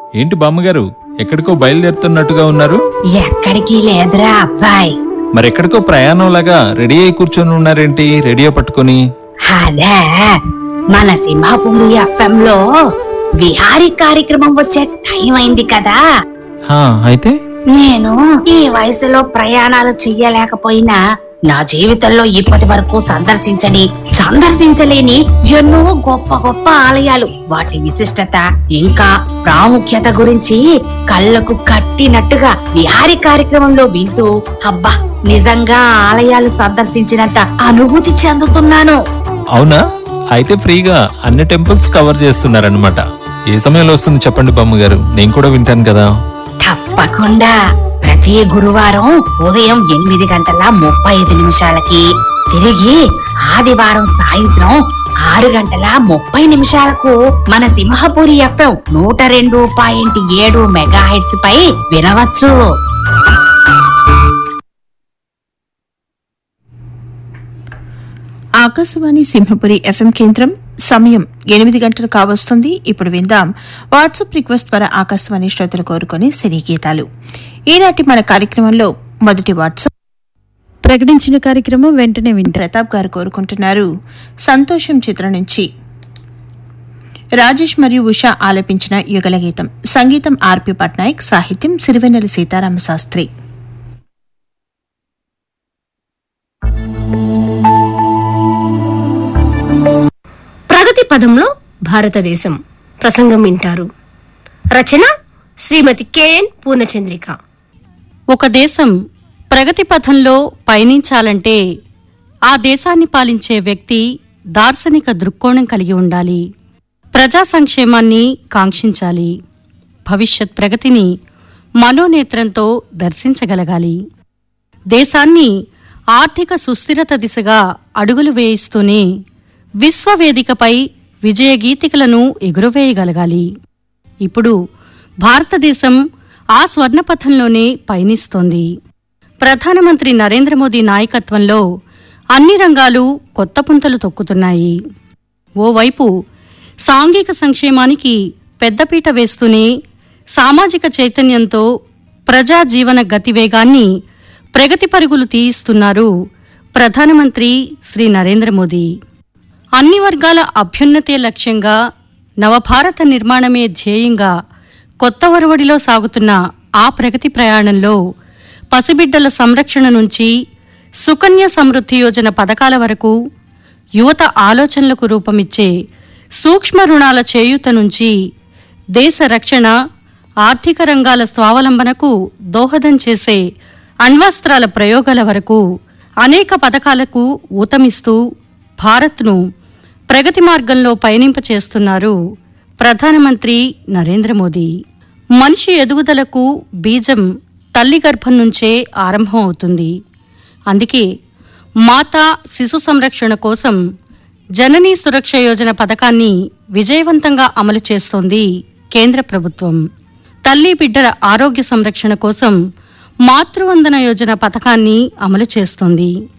ఏంటి బామ్మగారు ఎక్కడికో బయలుదేరుతున్నట్టుగా ఉన్నారు ఎక్కడికి లేదురా అబ్బాయి మరెక్కడికో ప్రయాణం లాగా రెడీ అయి కూర్చొని ఉన్నారేంటి రేడియో పట్టుకొని అదే మన సింహాపూరి ఎఫ్ఎం లో విహారీ కార్యక్రమం వచ్చే టైం అయింది కదా హా అయితే నేను ఈ వయసులో ప్రయాణాలు చెయ్యలేకపోయినా నా జీవితంలో ఇప్పటి వరకు సందర్శించని సందర్శించలేని ఎన్నో గొప్ప గొప్ప ఆలయాలు వాటి విశిష్టత ఇంకా ప్రాముఖ్యత గురించి కళ్ళకు కట్టినట్టుగా విహారీ కార్యక్రమంలో వింటూ అబ్బా నిజంగా ఆ ఆలయాలు సందర్శించినంత అనుభూతి చెందుతున్నాను అవునా అయితే ఫ్రీగా అన్ని టెంపుల్స్ కవర్ చేస్తున్నారనమాట ఏ సమయంలో వస్తుంది చెప్పండి బామ్మగారు నేను కూడా వింటాను కదా తప్పకుండా ప్రతి గురువారం ఉదయం ఎనిమిది గంటల ముప్పై ఐదు నిమిషాలకి తిరిగి ఆదివారం సాయంత్రం ఆరు గంటల ముప్పై నిమిషాలకు మన సింహపురి ఎఫ్ఎం నూట రెండు పాయింట్ ఏడు మెగా హెడ్స్ పై వినవచ్చు ఆకాశవాణి సింహపురి ఎఫ్ఎం కేంద్రం సమయం ఎనిమిది గంటలు కావస్తుంది ఇప్పుడు విందాం వాట్సాప్ రిక్వెస్ట్ ద్వారా ఆకాశవాణి శ్రోతలు కోరుకొని సినీ గీతాలు ఈనాటి మన కార్యక్రమంలో మొదటి వాట్సాప్ ప్రకటించిన కార్యక్రమం వెంటనే వింటారు ప్రతాప్ గారు కోరుకుంటున్నారు సంతోషం చిత్రం నుంచి రాజేష్ మరియు ఉషా ఆలపించిన యుగల గీతం సంగీతం ఆర్పి పట్నాయక్ సాహిత్యం సిరివెన్నెల సీతారామ శాస్త్రి ప్రగతి పదంలో భారతదేశం ప్రసంగం వింటారు రచన శ్రీమతి కెఎన్ పూర్ణచంద్రిక ఒక దేశం ప్రగతి పథంలో పయనించాలంటే ఆ దేశాన్ని పాలించే వ్యక్తి దార్శనిక దృక్కోణం కలిగి ఉండాలి ప్రజా సంక్షేమాన్ని కాంక్షించాలి భవిష్యత్ ప్రగతిని మనోనేత్రంతో దర్శించగలగాలి దేశాన్ని ఆర్థిక సుస్థిరత దిశగా అడుగులు వేయిస్తూనే విశ్వవేదికపై విజయగీతికలను ఎగురవేయగలగాలి ఇప్పుడు భారతదేశం ఆ స్వర్ణపథంలోనే పయనిస్తోంది ప్రధానమంత్రి నరేంద్ర మోదీ నాయకత్వంలో అన్ని రంగాలు కొత్త పుంతలు తొక్కుతున్నాయి ఓవైపు సాంఘిక సంక్షేమానికి పెద్దపీట వేస్తూనే సామాజిక చైతన్యంతో ప్రజా జీవన గతివేగాన్ని ప్రగతి పరుగులు తీయిస్తున్నారు ప్రధానమంత్రి శ్రీ నరేంద్ర మోదీ అన్ని వర్గాల అభ్యున్నతే లక్ష్యంగా నవభారత నిర్మాణమే ధ్యేయంగా కొత్త ఒరవడిలో సాగుతున్న ఆ ప్రగతి ప్రయాణంలో పసిబిడ్డల సంరక్షణ నుంచి సుకన్య సమృద్ధి యోజన పథకాల వరకు యువత ఆలోచనలకు రూపమిచ్చే సూక్ష్మ రుణాల చేయూత నుంచి దేశ రక్షణ ఆర్థిక రంగాల స్వావలంబనకు దోహదం చేసే అణ్వస్త్రాల ప్రయోగాల వరకు అనేక పథకాలకు ఊతమిస్తూ భారత్ను ప్రగతి మార్గంలో పయనింపచేస్తున్నారు ప్రధానమంత్రి నరేంద్ర మోదీ మనిషి ఎదుగుదలకు బీజం తల్లి గర్భం నుంచే ఆరంభం అవుతుంది అందుకే మాతా శిశు సంరక్షణ కోసం జననీ సురక్ష యోజన పథకాన్ని విజయవంతంగా అమలు చేస్తోంది కేంద్ర ప్రభుత్వం తల్లి బిడ్డల ఆరోగ్య సంరక్షణ కోసం మాతృవందన యోజన పథకాన్ని అమలు చేస్తోంది